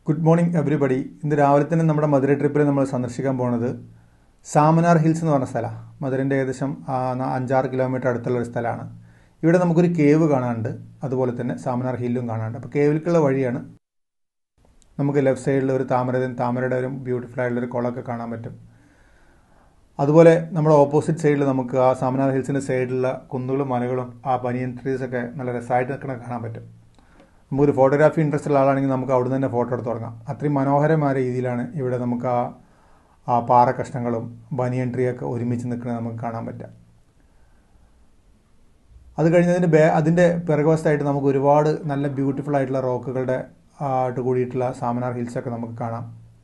Good morning everybody ഇന്ന് രാവിലെ തന്നെ നമ്മുടെ മധുര ട്രിപ്പിൽ നമ്മൾ സന്ദർശിക്കാൻ പോകുന്നത് സാമനാർ ഹിൽസ് എന്ന് പറഞ്ഞ സ്ഥലമാണ് മധുരൻ്റെ ഏകദേശം ആ, ന- അഞ്ചാറ് കിലോമീറ്റർ അടുത്തുള്ള ഒരു സ്ഥലമാണ് ഇവിടെ നമുക്കൊരു കേവ് കാണാനുണ്ട് അതുപോലെ തന്നെ സാമനാർ ഹില്ലും കാണാനുണ്ട് അപ്പോൾ കേവിലേക്കുള്ള വഴിയാണ് നമുക്ക് ലെഫ്റ്റ് സൈഡിൽ ഒരു താമര താമരയുടെ ഒരു ബ്യൂട്ടിഫുൾ ആയിട്ടുള്ള ഒരു കുളമൊക്കെ കാണാൻ പറ്റും അതുപോലെ നമ്മുടെ ഓപ്പോസിറ്റ് സൈഡിൽ നമുക്ക് ആ സാമനാർ ഹിൽസിൻ്റെ സൈഡിലുള്ള കുന്നുകളും മലകളും ആ ബനിയൻ ട്രീസ് ഒക്കെ നല്ല രസമായിട്ട് നിൽക്കണ കാണാൻ പറ്റും നമുക്കൊരു ഫോട്ടോഗ്രാഫി ഇൻട്രസ്റ്റ് ഉള്ള ആളാണെങ്കിൽ നമുക്ക് അവിടെ തന്നെ ഫോട്ടോ എടുത്ത് തുടങ്ങാം അത്രയും മനോഹരമായ രീതിയിലാണ് ഇവിടെ നമുക്ക് ആ ആ പാറ കഷ്ണങ്ങളും ബനിയൻ ട്രീ ഒക്കെ ഒരുമിച്ച് നിൽക്കുന്നത് നമുക്ക് കാണാൻ പറ്റുക അത് കഴിഞ്ഞതിൻ്റെ ബേ അതിൻ്റെ പിറകുവശത്തായിട്ട് നമുക്ക് ഒരുപാട് നല്ല ബ്യൂട്ടിഫുൾ ആയിട്ടുള്ള റോക്കുകളുടെ ആയിട്ട് കൂടിയിട്ടുള്ള സാമനാർ ഹിൽസൊക്കെ നമുക്ക് കാണാം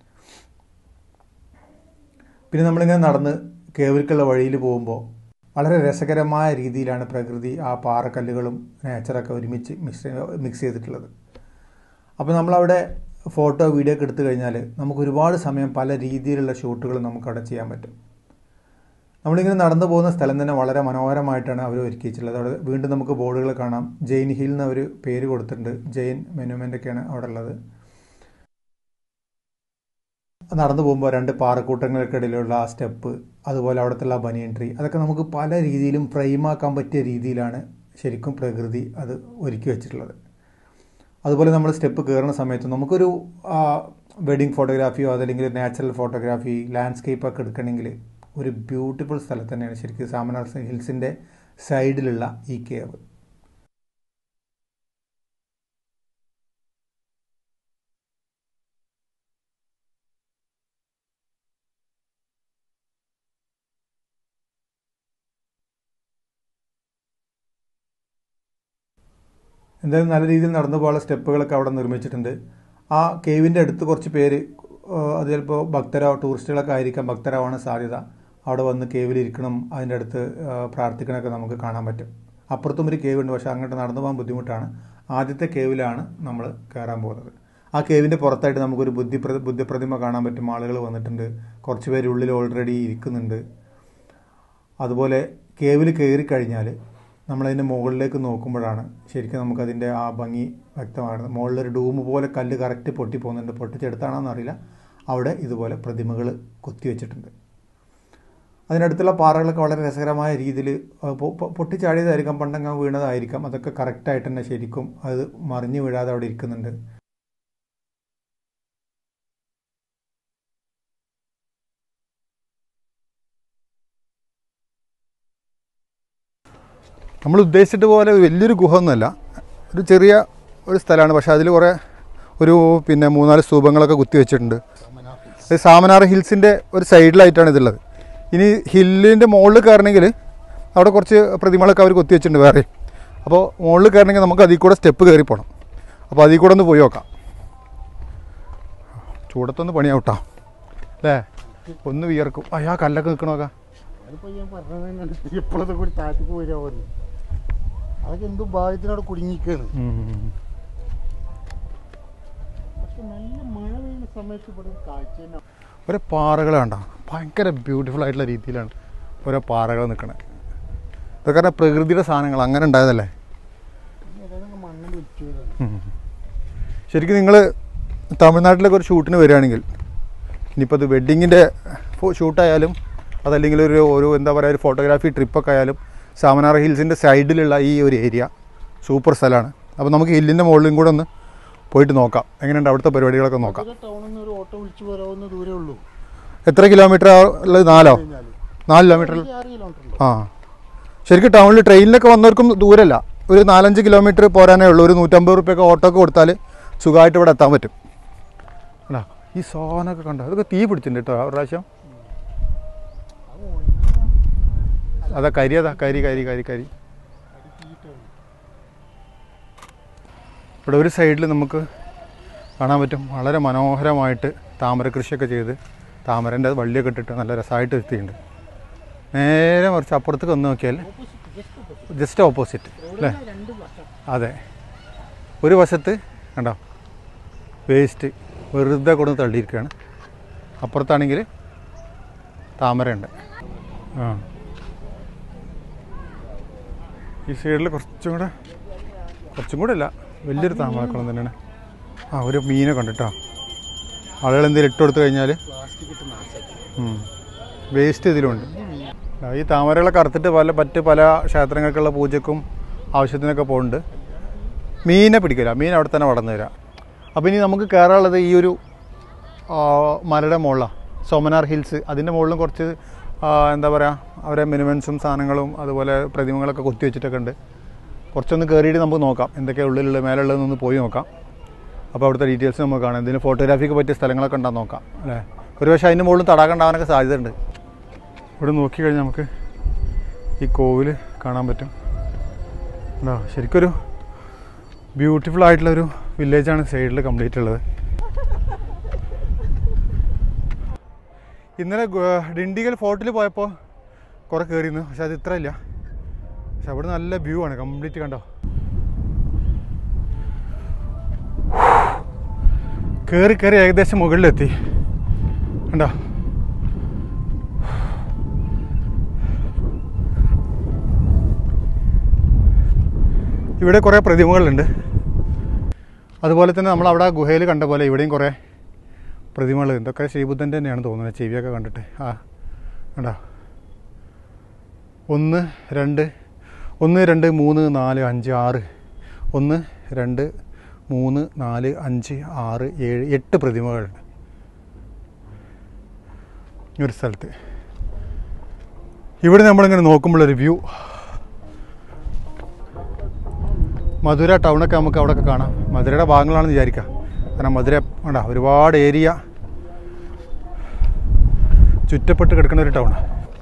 പിന്നെ നമ്മളിങ്ങനെ നടന്ന് കേവിൽക്കുള്ള വഴിയിൽ പോകുമ്പോൾ വളരെ രസകരമായ രീതിയിലാണ് പ്രകൃതി ആ പാറക്കല്ലുകളും നേച്ചറൊക്കെ ഒരുമിച്ച് മിക്സ് മിക്സ് ചെയ്തിട്ടുള്ളത് അപ്പോൾ നമ്മളവിടെ ഫോട്ടോ വീഡിയോ ഒക്കെ എടുത്തു കഴിഞ്ഞാൽ നമുക്ക് ഒരുപാട് സമയം പല രീതിയിലുള്ള ഷൂട്ടുകൾ നമുക്കവിടെ ചെയ്യാൻ പറ്റും നമ്മളിങ്ങനെ നടന്നു പോകുന്ന സ്ഥലം തന്നെ വളരെ മനോഹരമായിട്ടാണ് അവർ ഒരുക്കിയിട്ടുള്ളത് അവിടെ വീണ്ടും നമുക്ക് ബോർഡുകൾ കാണാം ജെയിൻ ഹിൽ എന്ന ഒരു പേര് കൊടുത്തിട്ടുണ്ട് ജെയിൻ മെനുമെൻ്റ് ഒക്കെയാണ് അവിടെ ഉള്ളത് നടന്നു പോകുമ്പോൾ രണ്ട് പാറക്കൂട്ടങ്ങൾക്കിടയിലുള്ള ആ സ്റ്റെപ്പ് അതുപോലെ അവിടുത്തെ ബനിയൻ ട്രീ അതൊക്കെ നമുക്ക് പല രീതിയിലും ഫ്രെയിമാക്കാൻ പറ്റിയ രീതിയിലാണ് ശരിക്കും പ്രകൃതി അത് ഒരുക്കി വെച്ചിട്ടുള്ളത് അതുപോലെ നമ്മൾ സ്റ്റെപ്പ് കയറുന്ന സമയത്ത് നമുക്കൊരു വെഡിങ് ഫോട്ടോഗ്രാഫിയോ അതല്ലെങ്കിൽ നാച്ചുറൽ ഫോട്ടോഗ്രാഫി ലാൻഡ്സ്കേപ്പ് ഒക്കെ എടുക്കണമെങ്കിൽ ഒരു ബ്യൂട്ടിഫുൾ സ്ഥലത്ത് തന്നെയാണ് ശരിക്കും സാമനാർ ഹിൽസിൻ്റെ സൈഡിലുള്ള ഈ കേവ് എന്തായാലും നല്ല രീതിയിൽ നടന്നു പോകാനുള്ള സ്റ്റെപ്പുകളൊക്കെ അവിടെ നിർമ്മിച്ചിട്ടുണ്ട് ആ കേവിൻ്റെ അടുത്ത് കുറച്ച് പേര് ആ, അത് ചിലപ്പോൾ ഭക്തരോ ടൂറിസ്റ്റുകളൊക്കെ ആയിരിക്കാം ഭക്തരാവാണ് സാധ്യത അവിടെ വന്ന് കേവിൽ ഇരിക്കണം അതിൻ്റെ അടുത്ത് ആ, പ്രാർത്ഥിക്കണമൊക്കെ നമുക്ക് കാണാൻ പറ്റും അപ്പുറത്തും ഒരു കേവ് ഉണ്ട് പക്ഷേ അങ്ങോട്ട് നടന്നു പോകാൻ ബുദ്ധിമുട്ടാണ് ആദ്യത്തെ കേവിലാണ് നമ്മൾ കയറാൻ പോകുന്നത് ആ കേവിൻ്റെ പുറത്തായിട്ട് നമുക്കൊരു ബുദ്ധി ബുദ്ധപ്രതിമ കാണാൻ പറ്റും ആളുകൾ വന്നിട്ടുണ്ട് കുറച്ച് പേര് ഉള്ളിൽ ഓൾറെഡി ഇരിക്കുന്നുണ്ട് അതുപോലെ കേവിൽ കയറി കഴിഞ്ഞാൽ നമ്മളതിൻ്റെ മുകളിലേക്ക് നോക്കുമ്പോഴാണ് ശരിക്കും നമുക്കതിൻ്റെ ആ ഭംഗി വ്യക്തമാകുന്നത് മുകളിലൊരു ഡൂം പോലെ കല്ല് കറക്റ്റ് പൊട്ടി പോകുന്നുണ്ട് പൊട്ടിച്ചെടുത്താണോന്ന് അറിയില്ല അവിടെ ഇതുപോലെ പ്രതിമകൾ കൊത്തിവെച്ചിട്ടുണ്ട് അതിനടുത്തുള്ള പാറകളൊക്കെ വളരെ രസകരമായ രീതിയിൽ പൊട്ടിച്ചാടിയതായിരിക്കാം പണ്ടങ്ങ വീണതായിരിക്കാം അതൊക്കെ കറക്റ്റായിട്ട് തന്നെ ശരിക്കും അത് മറിഞ്ഞു വീഴാതെ അവിടെ ഇരിക്കുന്നുണ്ട് നമ്മൾ ഉദ്ദേശിച്ചിട്ട് പോലെ വലിയൊരു ഗുഹ ഒന്നുമല്ല ഒരു ചെറിയ ഒരു സ്ഥലമാണ് പക്ഷേ അതിൽ കുറേ ഒരു പിന്നെ മൂന്നാല് സ്തൂപങ്ങളൊക്കെ കുത്തി വെച്ചിട്ടുണ്ട് ഇത് സാമനാർ ഹിൽസിൻ്റെ ഒരു സൈഡിലായിട്ടാണ് ഇതുള്ളത് ഇനി ഹില്ലിൻ്റെ മുകളിൽ കയറണമെങ്കിൽ അവിടെ കുറച്ച് പ്രതിമകളൊക്കെ അവർ കുത്തി വെച്ചിട്ടുണ്ട് വേറെ അപ്പോൾ മുകളിൽ കയറണമെങ്കിൽ നമുക്ക് അതിൽ കൂടെ സ്റ്റെപ്പ് കയറി പോകണം അപ്പോൾ അതിൽ കൂടെ ഒന്ന് പോയി നോക്കാം ചൂടത്തൊന്ന് പണിയാവട്ടോ അല്ലേ ഒന്ന് വിയർക്കും അയ്യാ കല്ലൊക്കെ നിൽക്കണോക്കാം അതിപ്പോ ഞാൻ പറഞ്ഞത് എപ്പോഴത്തെ കൂടി താഴത്തേക്ക് വരിക പറഞ്ഞു അതൊക്കെ എന്തോ ഭാഗ്യത്തിനവിടെ കുടുങ്ങിക്കാണ് പക്ഷെ നല്ല മഴ പെയ്യുന്ന സമയത്ത് ഇവിടെ ഒരു കാഴ്ച തന്നെ ഓരോ പാറകൾ കണ്ട ഭയങ്കര ബ്യൂട്ടിഫുൾ ആയിട്ടുള്ള രീതിയിലാണ് ഓരോ പാറകൾ നിൽക്കണത് ഇതൊക്കെ പറഞ്ഞാൽ പ്രകൃതിയുടെ സാധനങ്ങൾ അങ്ങനെ ഉണ്ടായതല്ലേ ഇനി ഏതായാലും മണ്ണിൽ ഒലിച്ചു വരാണ് ഉം. ശരിക്കും നിങ്ങൾ തമിഴ്നാട്ടിലൊക്കെ ഒരു ഷൂട്ടിന് വരികയാണെങ്കിൽ ഇനിയിപ്പോൾ അത് വെഡ്ഡിങ്ങിൻ്റെ ഷൂട്ടായാലും അതല്ലെങ്കിൽ ഒരു ഒരു എന്താ പറയുക ഒരു ഫോട്ടോഗ്രാഫി ട്രിപ്പൊക്കെ ആയാലും സാമനാർ ഹിൽസിൻ്റെ സൈഡിലുള്ള ഈ ഒരു ഏരിയ സൂപ്പർ സ്ഥലമാണ് അപ്പോൾ നമുക്ക് ഹില്ലിൻ്റെ മുകളിലും കൂടെ ഒന്ന് പോയിട്ട് നോക്കാം എങ്ങനെയുണ്ട് അവിടുത്തെ പരിപാടികളൊക്കെ നോക്കാം ടൗണിൽ നിന്ന് ഒരു ഓട്ടോ വിളിച്ചു വരാവുന്ന ദൂരേ ഉള്ളൂ എത്ര കിലോമീറ്റർ ഉള്ളത് നാലോ കഴിഞ്ഞാൽ നാല് കിലോമീറ്റർ ആറ് കിലോമീറ്റർ ഉള്ളൂ ആ ശരിക്കും ടൗണിൽ ട്രെയിനിലൊക്കെ വന്നവർക്കും ദൂരമല്ല ഒരു നാലഞ്ച് കിലോമീറ്റർ പോരാനേ ഉള്ളൂ ഒരു നൂറ്റമ്പത് റുപ്യൊക്കെ ഓട്ടോ ഒക്കെ കൊടുത്താൽ സുഖമായിട്ട് ഇവിടെ എത്താൻ പറ്റും അല്ല ഈ സോനൊക്കെ കണ്ടോ അതൊക്കെ തീ പിടിച്ചിട്ടുണ്ട് കേട്ടോ ഒരു പ്രാവശ്യം അതാ കരി അതാ കരി കരി കരി കരി ഇവിടെ ഒരു സൈഡിൽ നമുക്ക് കാണാൻ പറ്റും വളരെ മനോഹരമായിട്ട് താമര കൃഷിയൊക്കെ ചെയ്ത് താമരൻ്റെ വള്ളിയൊക്കെ ഇട്ടിട്ട് നല്ല രസമായിട്ട് എത്തിയിട്ടുണ്ട് നേരെ മറിച്ച് അപ്പുറത്തേക്ക് വന്ന് നോക്കിയാൽ ജസ്റ്റ് ഓപ്പോസിറ്റ് അല്ലേ രണ്ട് വർഷം അതെ ഒരു വശത്ത് കണ്ടോ വേസ്റ്റ് വെറുതെ കൊണ്ട് തള്ളിയിരിക്കുകയാണ് അപ്പുറത്താണെങ്കിൽ താമരയുണ്ട് ആ ഈ സൈഡിൽ കുറച്ചും കൂടെ കുറച്ചും കൂടെ അല്ല വലിയൊരു താമരക്കുളം തന്നെയാണ് ആ ഒരു മീനെ കണ്ടിട്ടോ ആളുകൾ എന്തെങ്കിലും ഇട്ട് കൊടുത്തു കഴിഞ്ഞാൽ പ്ലാസ്റ്റിക് ഇട്ട് നാശാക്കി വേസ്റ്റ് ഇതിലുണ്ട് ആ, ഈ താമരകളൊക്കെ അറുത്തിട്ട് പല മറ്റ് പല ക്ഷേത്രങ്ങൾക്കുള്ള പൂജക്കും ആവശ്യത്തിനൊക്കെ പോകുന്നുണ്ട് മീനെ പിടിക്കില്ല മീൻ അവിടെ തന്നെ വളർന്നു തരാം അപ്പോൾ ഇനി നമുക്ക് കയറാനുള്ളത് ഈ ഒരു ആ, മലയുടെ മുകളിലാണ് സോമനാർ ഹിൽസ് അതിൻ്റെ മുകളിലും കുറച്ച് ആ, എന്താ പറയുക അവരെ മിനിമൻസും സാധനങ്ങളും അതുപോലെ പ്രതിമകളൊക്കെ കൊത്തി വെച്ചിട്ടൊക്കെ ഉണ്ട് കുറച്ചൊന്ന് കയറിയിട്ട് നമുക്ക് നോക്കാം എന്തൊക്കെയാണ് ഉള്ളിലുള്ള മേലുള്ളതെന്നൊന്ന് പോയി നോക്കാം അപ്പോൾ അവിടുത്തെ ഡീറ്റെയിൽസ് നമുക്ക് കാണാം എന്തെങ്കിലും ഫോട്ടോഗ്രാഫിക്ക് പറ്റിയ സ്ഥലങ്ങളൊക്കെ ഉണ്ടാകും നോക്കാം അല്ലേ ഒരു പക്ഷേ അതിൻ്റെ മുകളിൽ തടാകം ഉണ്ടാവാനൊക്കെ സാധ്യതയുണ്ട് ഇവിടെ നോക്കിക്കഴിഞ്ഞാൽ നമുക്ക് ഈ കോവിൽ കാണാൻ പറ്റും എന്താ ശരിക്കൊരു ബ്യൂട്ടിഫുൾ ആയിട്ടുള്ളൊരു വില്ലേജാണ് സൈഡിൽ കംപ്ലീറ്റ് ഉള്ളത് ഇന്നലെ ഗു- ഡിണ്ടിഗൽ ഫോർട്ടിൽ പോയപ്പോൾ കുറേ കയറിയിരുന്നു പക്ഷെ അത് ഇത്ര ഇല്ല പക്ഷെ അവിടെ നല്ല വ്യൂ ആണ് കംപ്ലീറ്റ് കണ്ടോ കയറി കയറി ഏകദേശം മുകളിലെത്തി കണ്ടോ ഇവിടെ കുറേ പ്രതിമകളുണ്ട് അതുപോലെ തന്നെ നമ്മൾ അവിടെ ഗുഹയിൽ കണ്ട പോലെ ഇവിടെയും കുറേ പ്രതിമകൾ ഇതൊക്കെ ശ്രീബുദ്ധൻ്റെ തന്നെയാണ് തോന്നുന്നത് ചെവിയൊക്കെ കണ്ടിട്ട് ആ കണ്ടോ ഒന്ന് രണ്ട് ഒന്ന് രണ്ട് മൂന്ന് നാല് അഞ്ച് ആറ് ഒന്ന് രണ്ട് മൂന്ന് നാല് അഞ്ച് ആറ് ഏഴ് എട്ട് പ്രതിമകളുണ്ട് ഈ ഒരു സ്ഥലത്ത് ഇവിടെ നമ്മളിങ്ങനെ നോക്കുമ്പോഴൊരു വ്യൂ മധുര ടൗണൊക്കെ നമുക്ക് അവിടെയൊക്കെ കാണാം മധുരയുടെ ഭാഗങ്ങളാണെന്ന് വിചാരിക്കാം കാരണം മധുര വേണ്ട ഒരുപാട് ഏരിയ ചുറ്റപ്പെട്ട് കിടക്കുന്ന ഒരു ടൗണാണ്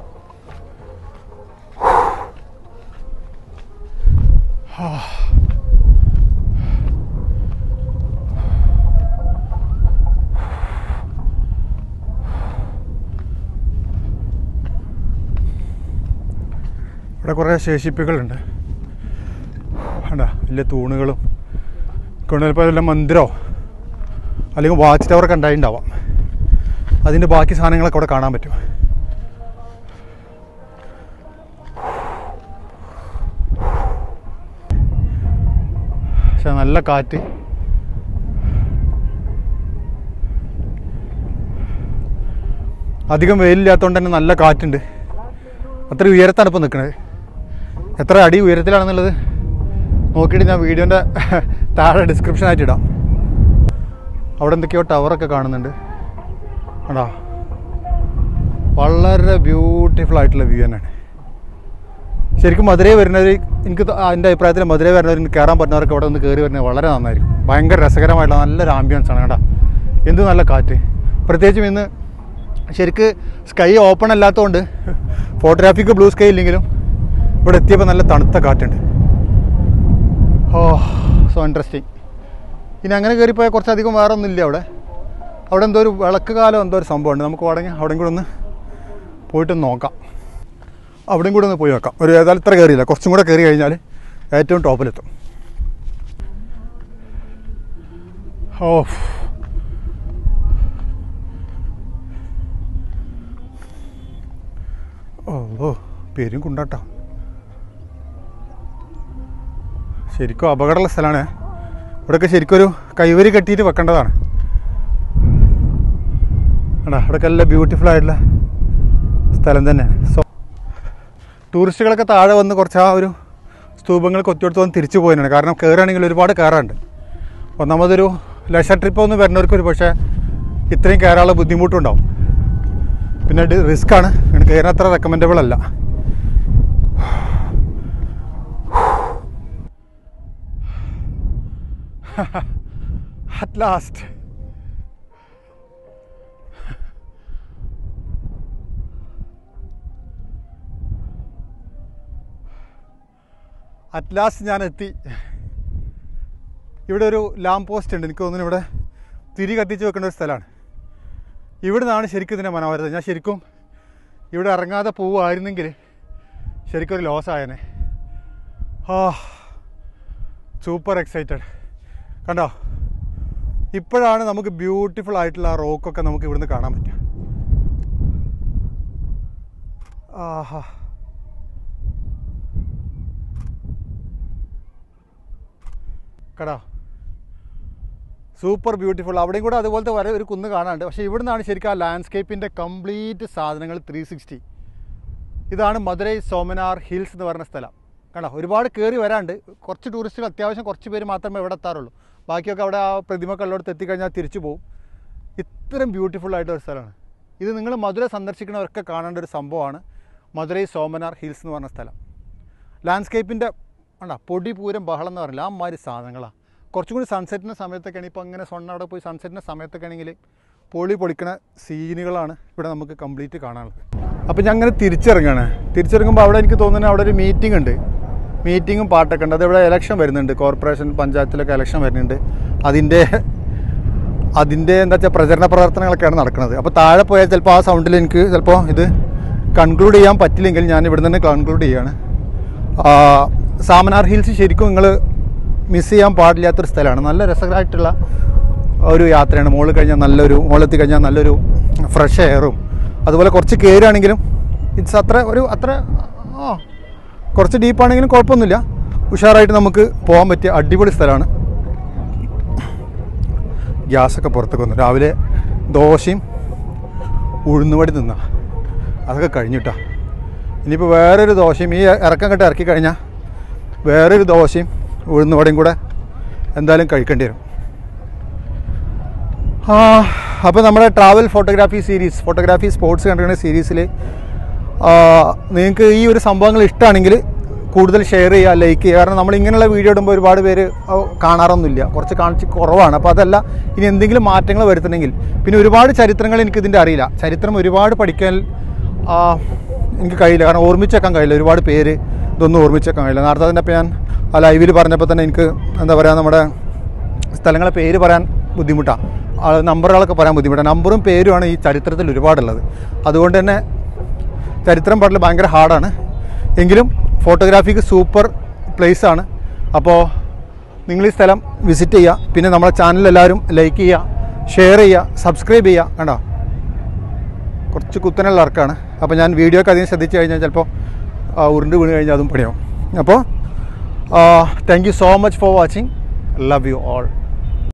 ഇവിടെ കുറേ ശേഷിപ്പുകളുണ്ട് വേണ്ട വലിയ തൂണുകളും കൊണ്ട് ചിലപ്പോൾ വല്ല മന്ദിരമോ അല്ലെങ്കിൽ വാച്ച് ടവറൊക്കെ ഉണ്ടായിട്ടുണ്ടാവാം അതിൻ്റെ ബാക്കി സാധനങ്ങളൊക്കെ അവിടെ കാണാൻ പറ്റും പക്ഷെ നല്ല കാറ്റ് അധികം വെയിലില്ലാത്തതുകൊണ്ട് തന്നെ നല്ല കാറ്റുണ്ട് അത്ര ഉയരത്താണ് ഇപ്പോൾ നിൽക്കുന്നത് എത്ര അടി ഉയരത്തിലാണെന്നുള്ളത് നോക്കിയിട്ട് ഞാൻ വീഡിയോൻ്റെ താഴെ ഡിസ്ക്രിപ്ഷൻ ആയിട്ട് ഇടാം അവിടെ എന്തൊക്കെയോ ടവറൊക്കെ കാണുന്നുണ്ട് കണ്ടോ വളരെ ബ്യൂട്ടിഫുൾ ആയിട്ടുള്ള വ്യൂ തന്നെയാണ് ശരിക്കും മധുരയിൽ വരുന്നവർ എനിക്ക് ത- എൻ്റെ അഭിപ്രായത്തിൽ മധുരയിൽ വരുന്നവർ കയറാൻ പറ്റുന്നവർക്ക് അവിടെ ഒന്ന് കയറി വരുന്നത് വളരെ നന്നായിരിക്കും ഭയങ്കര രസകരമായിട്ടുള്ള നല്ലൊരു ആംബിയൻസ് ആണ് കേട്ടോ എന്ത് നല്ല കാറ്റ് പ്രത്യേകിച്ചും ഇന്ന് ശരിക്ക് സ്കൈ ഓപ്പൺ അല്ലാത്തതുകൊണ്ട് ഫോട്ടോഗ്രാഫിക്ക് ബ്ലൂ സ്കൈ ഇല്ലെങ്കിലും ഇവിടെ എത്തിയപ്പോൾ നല്ല തണുത്ത കാറ്റുണ്ട് ഓ സോ ഇൻട്രസ്റ്റിംഗ് ഇനി അങ്ങനെ കയറിപ്പോയാൽ കുറച്ചധികം വേറെ ഒന്നും ഇല്ല അവിടെ അവിടെ എന്തോ ഒരു വിളക്ക് കാലം എന്തോ ഒരു സംഭവമുണ്ട് നമുക്ക് വേണമെങ്കിൽ അവിടെയും കൂടെ ഒന്ന് പോയിട്ട് നോക്കാം അവിടെയും കൂടെ ഒന്ന് പോയി നോക്കാം ഒരു ഏതായാലും ഇത്ര കയറിയില്ല കുറച്ചും കൂടെ കയറി കഴിഞ്ഞാൽ ഏറ്റവും ടോപ്പിലെത്തും ഓ ഓ ഓ പേരും കുണ്ടാട്ടോ ശരിക്കും അപകടമുള്ള സ്ഥലമാണ് ഇവിടെയൊക്കെ ശരിക്കും ഒരു കൈവരി കെട്ടിയിട്ട് വെക്കേണ്ടതാണ് എടാ ഇവിടെയൊക്കെ നല്ല ബ്യൂട്ടിഫുൾ ആയിട്ടുള്ള സ്ഥലം തന്നെയാണ് സോ ടൂറിസ്റ്റുകളൊക്കെ താഴെ വന്ന് കുറച്ച് ആ ഒരു സ്തൂപങ്ങൾ കൊത്തിയെടുത്ത് വന്ന് തിരിച്ചു പോയതാണ് കാരണം കയറുകയാണെങ്കിൽ ഒരുപാട് കയറാറുണ്ട് ഒന്നാമതൊരു ലക്ഷ ട്രിപ്പ് ഒന്നും വരുന്നവർക്ക് ഒരു പക്ഷേ ഇത്രയും കയറാനുള്ള ബുദ്ധിമുട്ടുണ്ടാവും പിന്നെ റിസ്ക് ആണ് അങ്ങനെ കയറാൻ അത്ര റെക്കമെൻഡബിൾ അല്ല അറ്റ് ലാസ്റ്റ് അറ്റ് ലാസ്റ്റ് ഞാൻ എത്തി ഇവിടെ ഒരു ലാംപ് പോസ്റ്റ് ഉണ്ട് എനിക്ക് തോന്നുന്നു ഇവിടെ തിരി കത്തിച്ച് വെക്കേണ്ട ഒരു സ്ഥലമാണ് ഇവിടെ നിന്നാണ് ശരിക്കും ഇതിൻ്റെ മനോഹരത ഞാൻ ശരിക്കും ഇവിടെ ഇറങ്ങാതെ പോവുമായിരുന്നെങ്കിൽ ശരിക്കും ഒരു ലോസ് ആയനെ ആ സൂപ്പർ എക്സൈറ്റഡ് കണ്ടോ ഇപ്പോഴാണ് നമുക്ക് ബ്യൂട്ടിഫുൾ ആയിട്ടുള്ള ആ റോക്കൊക്കെ നമുക്ക് ഇവിടുന്ന് കാണാൻ പറ്റുക ആഹാ കടാ സൂപ്പർ ബ്യൂട്ടിഫുൾ അവിടെയും കൂടെ അതുപോലത്തെ വരെ ഒരു കുന്ന് കാണാനുണ്ട് പക്ഷേ ഇവിടുന്നാണ് ശരിക്കും ആ ലാൻഡ്സ്കേപ്പിൻ്റെ കംപ്ലീറ്റ് സാധനങ്ങൾ ത്രീ സിക്സ്റ്റി ഇതാണ് മധുരൈ സോമനാർ ഹിൽസ് എന്ന് പറയുന്ന സ്ഥലം കണ്ടോ ഒരുപാട് കയറി വരാണ്ട് കുറച്ച് ടൂറിസ്റ്റുകൾ അത്യാവശ്യം കുറച്ച് പേര് മാത്രമേ ഇവിടെ എത്താറുള്ളൂ ബാക്കിയൊക്കെ അവിടെ ആ പ്രതിമക്കുള്ളടത്ത് എത്തിക്കഴിഞ്ഞാൽ തിരിച്ചു പോകും ഇത്രയും ബ്യൂട്ടിഫുൾ ആയിട്ടൊരു സ്ഥലമാണ് ഇത് നിങ്ങൾ മധുര സന്ദർശിക്കുന്നവരൊക്കെ കാണേണ്ട ഒരു സംഭവമാണ് മധുരൈ സോമനാർ ഹിൽസ് എന്ന് പറഞ്ഞ സ്ഥലം ലാൻഡ്സ്കേപ്പിൻ്റെ ആണ്ടാ പൊടി പൂരം ബഹളം എന്ന് പറഞ്ഞില്ല ആ മാതിരി സാധനങ്ങളാണ് കുറച്ചും കൂടി സൺസെറ്റിൻ്റെ സമയത്തൊക്കെയാണ് ഇപ്പോൾ അങ്ങനെ സൊണ്ണ അവിടെ പോയി സൺസെറ്റിൻ്റെ സമയത്തൊക്കെ ആണെങ്കിൽ പൊളി പൊളിക്കണ സീനുകളാണ് ഇവിടെ നമുക്ക് കംപ്ലീറ്റ് കാണാനുള്ളത് അപ്പോൾ ഞാൻ അങ്ങനെ തിരിച്ചിറങ്ങുകയാണ് തിരിച്ചിറങ്ങുമ്പോൾ അവിടെ എനിക്ക് തോന്നുന്നത് അവിടെ ഒരു മീറ്റിംഗ് ഉണ്ട് മീറ്റിങ്ങും പാട്ടൊക്കെ ഉണ്ട് അതിവിടെ ഇലക്ഷൻ വരുന്നുണ്ട് കോർപ്പറേഷൻ പഞ്ചായത്തിലൊക്കെ ഇലക്ഷൻ വരുന്നുണ്ട് അതിൻ്റെ അതിൻ്റെ എന്താ വെച്ചാൽ പ്രചരണ പ്രവർത്തനങ്ങളൊക്കെയാണ് നടക്കുന്നത് അപ്പോൾ താഴെ പോയാൽ ചിലപ്പോൾ ആ സൗണ്ടിൽ എനിക്ക് ചിലപ്പോൾ ഇത് കൺക്ലൂഡ് ചെയ്യാൻ പറ്റില്ലെങ്കിൽ ഞാൻ ഇവിടെ നിന്ന് കൺക്ലൂഡ് ചെയ്യാണ് ആ, സാമനാർ ഹിൽസ് ശരിക്കും നിങ്ങൾ മിസ് ചെയ്യാൻ പാടില്ലാത്തൊരു സ്ഥലമാണ് നല്ല രസകരമായിട്ടുള്ള ഒരു യാത്രയാണ് മുകളിൽ കഴിഞ്ഞാൽ നല്ലൊരു മുകളിലെത്തി കഴിഞ്ഞാൽ നല്ലൊരു ഫ്രഷ് എയറും അതുപോലെ കുറച്ച് കയറുകയാണെങ്കിലും ഇറ്റ്സ് അത്ര ഒരു അത്ര ആ കുറച്ച് ഡീപ്പാണെങ്കിലും കുഴപ്പമൊന്നുമില്ല ഉഷാറായിട്ട് നമുക്ക് പോകാൻ പറ്റിയ അടിപൊളി സ്ഥലമാണ് ഗ്യാസൊക്കെ പുറത്തേക്ക് വന്നു രാവിലെ ദോശയും ഉഴുന്നുവടി തിന്ന അതൊക്കെ കഴിഞ്ഞിട്ടാ ഇനിയിപ്പോൾ വേറൊരു ദോശയും ഈ ഇറക്കം കെട്ട് ഇറക്കി കഴിഞ്ഞാൽ വേറൊരു ദോശയും ഉഴുന്നുവടയും കൂടെ എന്തായാലും കഴിക്കേണ്ടി വരും ആ അപ്പോൾ നമ്മുടെ travel photography series photography sports കണ്ടിരിക്കുന്ന സീരീസിൽ നിങ്ങൾക്ക് ഈ ഒരു സംഭവങ്ങൾ ഇഷ്ടമാണെങ്കിൽ കൂടുതൽ ഷെയർ ചെയ്യുക ലൈക്ക് ചെയ്യുക കാരണം നമ്മൾ ഇങ്ങനെയുള്ള വീഡിയോ ഇടുമ്പോൾ ഒരുപാട് പേര് ആ, കാണാറൊന്നുമില്ല കുറച്ച് കാണിച്ച് കുറവാണ് അപ്പോൾ അതല്ല ഇനി എന്തെങ്കിലും മാറ്റങ്ങൾ വരുത്തണമെങ്കിൽ പിന്നെ ഒരുപാട് ചരിത്രങ്ങൾ എനിക്ക് ഇതിൻ്റെ അറിയില്ല ചരിത്രം ഒരുപാട് പഠിക്കാൻ ആ, എനിക്ക് കഴിയില്ല കാരണം ഓർമ്മിച്ച് വെക്കാൻ കഴിയില്ല ഒരുപാട് പേര് ഇതൊന്നും ഓർമ്മിച്ച് വെക്കാൻ കഴിയില്ല നേരത്തെ തന്നെ ഇപ്പോൾ ഞാൻ ആ ലൈവിൽ പറഞ്ഞപ്പോൾ തന്നെ എനിക്ക് എന്താ പറയുക നമ്മുടെ സ്ഥലങ്ങളെ പേര് പറയാൻ ബുദ്ധിമുട്ടാണ് നമ്പറുകളൊക്കെ പറയാൻ ബുദ്ധിമുട്ടാണ് നമ്പറും പേരുമാണ് ഈ ചരിത്രത്തിൽ ഒരുപാടുള്ളത് അതുകൊണ്ട് തന്നെ ചരിത്രം പാട്ടിൽ ഭയങ്കര ഹാർഡാണ് എങ്കിലും ഫോട്ടോഗ്രാഫിക്ക് സൂപ്പർ പ്ലേസ് ആണ് അപ്പോൾ നിങ്ങൾ ഈ സ്ഥലം വിസിറ്റ് ചെയ്യുക പിന്നെ നമ്മുടെ ചാനൽ എല്ലാവരും ലൈക്ക് ചെയ്യുക ഷെയർ ചെയ്യുക സബ്സ്ക്രൈബ് ചെയ്യുക കണ്ടോ കുറച്ച് കുത്തനുള്ള ഇറക്കാണ് അപ്പോൾ ഞാൻ വീഡിയോ ഒക്കെ അധികം ശ്രദ്ധിച്ചു കഴിഞ്ഞാൽ ചിലപ്പോൾ ആ, ഉരുണ്ട് വീണ് കഴിഞ്ഞാൽ അതും പണിയാവും അപ്പോൾ thank you so much for watching love you all